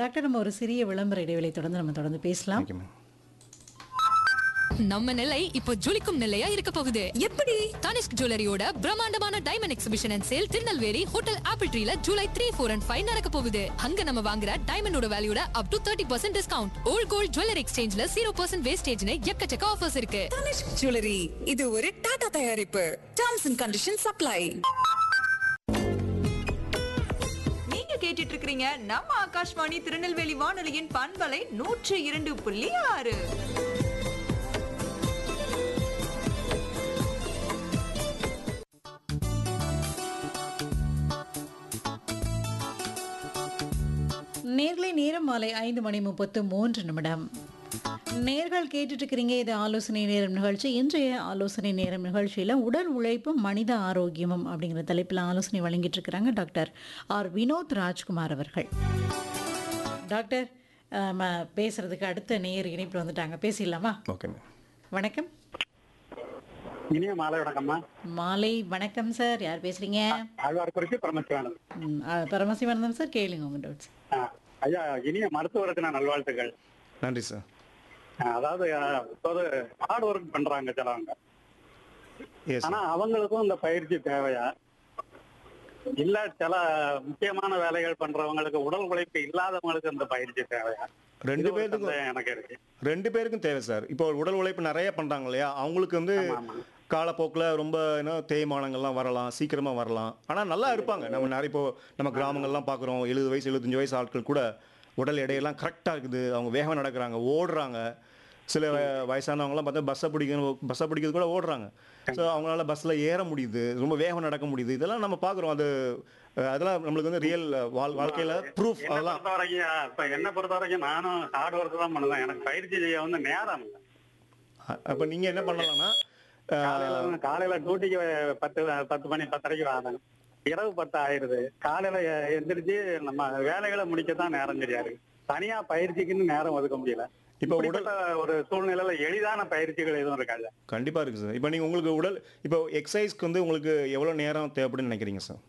Doctor நம்ம ஒரு சிறிய விளம்பர இடைவெளி தொடர்ந்து நம்ம தொடர்ந்து பேசலாம் தேங்க்யூ மேம் நம்ம நிலை இப்போ ஜொலிக்கும் நிலையா இருக்க போகுது எப்படி தனிஷ்க் ஜுவல்லரியோட பிரம்மாண்டமான diamond exhibition and sale Tirunelveli hotel apple ட்ரீல July three four and five நடக்க போகுது அங்க நம்ம வாங்குற டைமண்டோட வேல்யூட up to thirty percent discount old gold jewellery எக்ஸ்சேஞ்ச்ல ஜீரோ பர்சன்ட் வேஸ்டேஜ்னு எக்கச்சக்க ஆஃபர்ஸ் இருக்கு தனிஷ்க் ஜுவல்லரி இது ஒரு டாடா தயாரிப்பு டர்ம்ஸ் அண்ட் கண்டிஷன் சப்ளை நீங்க கேட்டுட்டு இருக்கிறீங்க நம்ம ஆகாஷ்வாணி திருநெல்வேலி வானொலியின் பண்பலை நூற்று இரண்டு புள்ளி ஆறு நேர்களை நேரம் மாலை ஐந்து மணி முப்பத்து மூன்று நிமிடம் நேர்கள் கேட்டுட்டு இருக்கிறீங்க இது ஆலோசனை நேரம் நிகழ்ச்சி இன்றைய ஆலோசனை நேரம் நிகழ்ச்சியில் உடல் உழைப்பும் மனித ஆரோக்கியமும் அப்படிங்கிற தலைப்பில் ஆலோசனை வழங்கிட்டு இருக்கிறாங்க டாக்டர் ஆர் வினோத் ராஜ்குமார் அவர்கள் டாக்டர் அஹ், நம்ம பேசுறதுக்கு அடுத்த நேர் இணைப்பில் வந்துட்டாங்க பேசிடலாமா ஓகே மேம் வணக்கம் இனிய மாலை வணக்கம்மா மாலை வணக்கம் சார் யார் பேசுறீங்க ஆழ்வார் குறிச்சி பரமசிவானந்த் ம், அஹ், பரமசிவானந்தம் சார் கேளுங்க உங்க டவுட்ஸ் ஆ, ஐயா இனிய மருத்துவருக்கு நான் நல்வாழ்த்துக்கள் நன்றி சார் ஆ, அதாவது ஆ, இப்போது ஹார்ட் ஒர்க் பண்றாங்க சிலவங்க எஸ் ஆனா அவங்களுக்கும் இந்த பயிற்சி தேவையா இல்ல சில முக்கியமான வேலைகள் பண்றவங்களுக்கு உடல் உழைப்பு இல்லாதவங்களுக்கு இந்த பயிற்சி தேவையா ரெண்டு இது ஒரு பேருக்கும் சந்தேகம் எனக்கு இருக்கு ரெண்டு பேருக்கும் தேவை சார் இப்போ உடல் உழைப்பு நிறைய பண்றாங்க இல்லையா அவங்களுக்கு வந்து ஆமா, ஆமா. காலப்போக்கில் ரொம்ப என்ன தேய்மானங்கள்லாம் வரலாம் சீக்கிரமா வரலாம் ஆனால் நல்லா இருப்பாங்க நம்ம நிறைய இப்போ நம்ம கிராமங்கள்லாம் பார்க்குறோம் எழுபது வயசு எழுபத்தஞ்சு வயசு ஆட்கள் கூட உடல் எடையெல்லாம் கரெக்டாக இருக்குது அவங்க வேகமாக நடக்கிறாங்க ஓடுறாங்க சில வ- வயசானவங்கலாம் பார்த்தா பஸ்ஸை பிடிக்கணும் பஸ்ஸை பிடிக்கிறது கூட ஓடுறாங்க ஸோ அவங்களால பஸ்ஸில் ஏற முடியுது ரொம்ப வேகமாக நடக்க முடியுது இதெல்லாம் நம்ம பார்க்குறோம் அது அஹ், அதெல்லாம் நம்மளுக்கு வந்து ரியல் வாழ் வாழ்க்கையில் ப்ரூஃப் என்ன அதெல்லாம் பொறுத்த வரைக்கும் இப்ப என்ன பொறுத்த வரைக்கும் நானும் ஹார்ட் ஒர்க் தான் பண்ணுவேன் எனக்கு பயிற்சி செய்ய வந்து நேரம் இல்லை அப்போ நீங்கள் என்ன பண்ணலாம்னா அஹ், காலையில வந்து- காலையில டியூட்டிக்கு பத்து பத்து மணி பத்தரைக்கு வரேன் இரவு பத்து ஆயிருது காலையில எ- எந்திரிச்சு நம்ம வேலைகளை முடிக்கத்தான் நேரம் சரியா இருக்கு தனியா பயிற்சிக்குன்னு நேரம் ஒதுக்க முடியல இப்போ உடல் இப்படிப்பட்ட ஒரு சூழ்நிலையில எளிதான பயிற்சிகள் எதுவும் இருக்காது கண்டிப்பா இருக்கு சார் இப்போ நீங்க உங்களுக்கு உடல் இப்போ எக்ஸசைஸ்க்கு வந்து உங்களுக்கு எவ்வளவு நேரம் தேவைப்படுன்னு நினைக்கிறீங்க சார்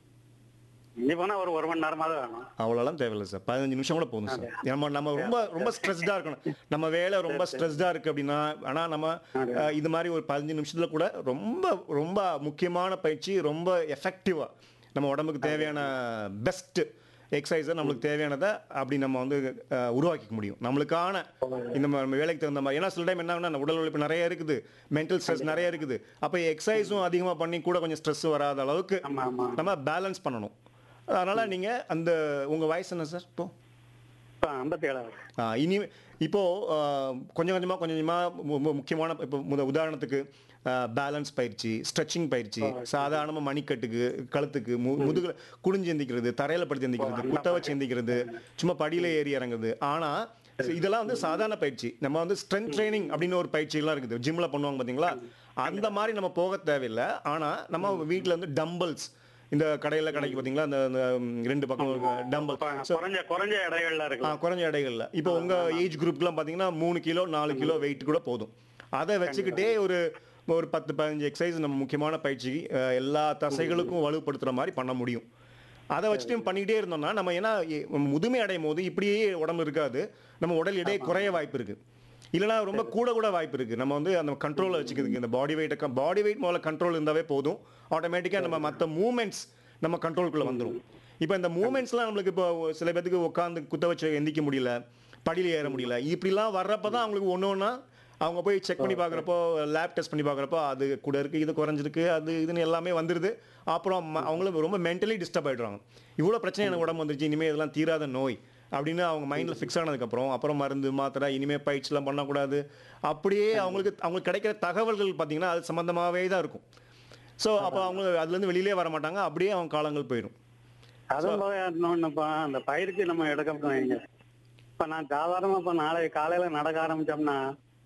இனி போனா ஒரு ஒரு மணி நேரமாவது வேணும் அவ்வளோலாம் தேவையில்லை சார் பதினஞ்சு நிமிஷம் கூட போதும் சார் நம்ம நம்ம ரொம்ப ரொம்ப ஸ்ட்ரெஸ்டாக இருக்கணும் நம்ம வேலை ரொம்ப ஸ்ட்ரெஸ்டாக இருக்கு அப்படின்னா ஆனால் நம்ம அஹ், இது மாதிரி ஒரு பதினஞ்சு நிமிஷத்துல கூட ரொம்ப ரொம்ப முக்கியமான பயிற்சி ரொம்ப எஃபெக்டிவாக நம்ம உடம்புக்கு தேவையான பெஸ்ட் எக்ஸசைஸை நம்மளுக்கு தேவையானதை அப்படி நம்ம வந்து அஹ், உருவாக்கிக்க முடியும் நம்மளுக்கான இந்த மா- நம்ம வேலைக்கு தகுந்த மாதிரி ஏன்னா சில டைம் என்ன ஆகுனா, உடல் உழைப்பு நிறைய இருக்குது மென்டல் ஸ்ட்ரெஸ் நிறைய இருக்குது அப்போ எக்ஸசைஸும் அதிகமாக பண்ணி கூட கொஞ்சம் ஸ்ட்ரெஸ் வராத அளவுக்கு ஆமா ஆமா நம்ம பேலன்ஸ் பண்ணணும் அதனால நீங்க அந்த உங்க வயசு என்ன சார் இப்போ இப்ப ஐம்பத்தி ஏழாவது ஆ, இனி இப்போ ஆ, கொஞ்சம் கொஞ்சமா கொஞ்சம் கொஞ்சமா மு- மு- முக்கியமான இப்போ முத உதாரணத்துக்கு பேலன்ஸ் பயிற்சி ஸ்ட்ரெச்சிங் பயிற்சி சாதாரணமா மணிக்கட்டுக்கு கழுத்துக்கு மு முதுகுல குடிஞ்சு எந்திக்கிறது தரையில படுத்து எந்திக்கிறது குத்த வச்சு எந்திக்கிறது சும்மா படியில ஏறி இறங்குறது ஆனா இதெல்லாம் வந்து சாதாரண பயிற்சி நம்ம வந்து ஸ்ட்ரென்த் ட்ரைனிங் அப்படின்னு ஒரு பயிற்சிகள்லாம் இருக்குது ஜிம்ல பண்ணுவாங்க பாத்தீங்களா அந்த மாதிரி நம்ம போக தேவையில்லை ஆனா நம்ம வீட்ல வந்து டம்பிள்ஸ் இந்த கடையில கடைக்கு பாத்தீங்களா அந்த அந்த, ம், ரெண்டு பக்கம் டம்பிள் குறைஞ்ச குறைஞ்ச எடைகள்ல ஆ, இருக்கலாம் குறைஞ்ச எடைகள்ல இப்போ உங்க ஏஜ் குரூப்க்குலாம் பாத்தீங்கன்னா மூணு கிலோ நாலு கிலோ வெயிட் கூட போதும் அதை வச்சுக்கிட்டே ஒரு ஒரு பத்து பதினஞ்சு எக்ஸசைஸ் நம்ம முக்கியமான பயிற்சி அஹ், எல்லா தசைகளுக்கும் வலுப்படுத்துற மாதிரி பண்ண முடியும் அதை வச்சுட்டு பண்ணிக்கிட்டே இருந்தோம்னா நம்ம ஏன்னா எ- முதுமை அடையும் போது இப்படியே உடம்பு இருக்காது நம்ம உடல் எடை குறைய வாய்ப்பு இருக்கு இல்லைனா ரொம்ப கூட கூட வாய்ப்பு இருக்கு நம்ம வந்து அந்த கண்ட்ரோலை வச்சுக்கிறதுக்கு இந்த பாடி வெயிட்டை பாடி வெயிட் முதல்ல கண்ட்ரோல் இருந்தாவே போதும் ஆட்டோமேட்டிக்காக நம்ம மற்ற மூமெண்ட்ஸ் நம்ம கண்ட்ரோலுக்குள்ள வந்துடும் இப்போ இந்த மூமெண்ட்ஸ்லாம் நம்மளுக்கு இப்போ சில பேத்துக்கு உட்காந்து குத்த வச்சு எந்திக்க முடியல படியில் ஏற முடியல இப்படிலாம் வர்றப்ப தான் அவங்களுக்கு ஒன்று ஒன்றா அவங்க போய் செக் பண்ணி பார்க்குறப்போ லேப் டெஸ்ட் பண்ணி பார்க்குறப்போ அது கூட இருக்கு இது குறைஞ்சிருக்கு அது இதுன்னு எல்லாமே வந்துடுது அப்புறம் ம- அவங்களும் ரொம்ப மென்டலி டிஸ்டர்ப் ஆயிடுறாங்க இவ்வளோ பிரச்சனை எனக்கு உடம்பு வந்துருச்சு இனிமேல் இதெல்லாம் தீராத நோய் அப்படின்னு அவங்க மைண்டில் ஃபிக்ஸ் ஆனதுக்கப்புறம் அப்புறம் மருந்து மாத்திரை இனிமேல் பயிற்சிலாம் பண்ணக்கூடாது அப்படியே அவங்களுக்கு அவங்களுக்கு கிடைக்கிற தகவல்கள் பார்த்தீங்கன்னா அது சம்மந்தமாகவே தான் இருக்கும் ஸோ அப்போ அவங்க அதுலேருந்து வெளியிலே வர மாட்டாங்க அப்படியே அவங்க காலங்கள் போயிடும் அதுவும் போக இன்னொன்னுப்பா அந்த பயிற்சி நம்ம எடுக்கணும் வைங்க இப்ப நான் சாதாரணமா இப்ப நாளை காலையில நடக்க ஆரம்பிச்சோம்னா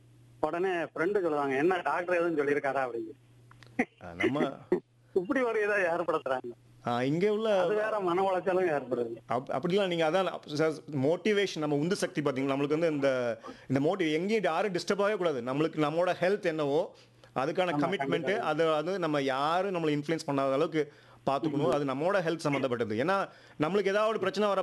உடனே ஃப்ரெண்டு சொல்லுவாங்க என்ன டாக்டர் எதுவும் சொல்லியிருக்காரா அப்படின்னு அஹ் நம்ம இப்படி ஒரு இதை ஏற்படுத்துறாங்க அஹ் இங்கே உள்ள அது வேற மன உளைச்சலும் ஏற்படுது அப் அப்படிலாம் நீங்கள் அதான் மோட்டிவேஷன் நம்ம உந்து சக்தி பார்த்தீங்களா நம்மளுக்கு வந்து இந்த இந்த மோட்டிவ் எங்கேயும் யாரும் டிஸ்டர்ப் ஆகவே கூடாது நம்மளுக்கு நம்மளோட ஹெல்த் என்னவோ அதுக்கான கமிட்மெண்ட்டு அது அது நம்ம யாரும் நம்மளை இன்ஃப்ளூயன்ஸ் பண்ணாத அளவுக்கு பார்த்துக்கணும் அது நம்மளோட ஹெல்த் சம்மந்தப்பட்டது ஏன்னா நம்மளுக்கு ஏதாவது ஒரு பிரச்சனை வர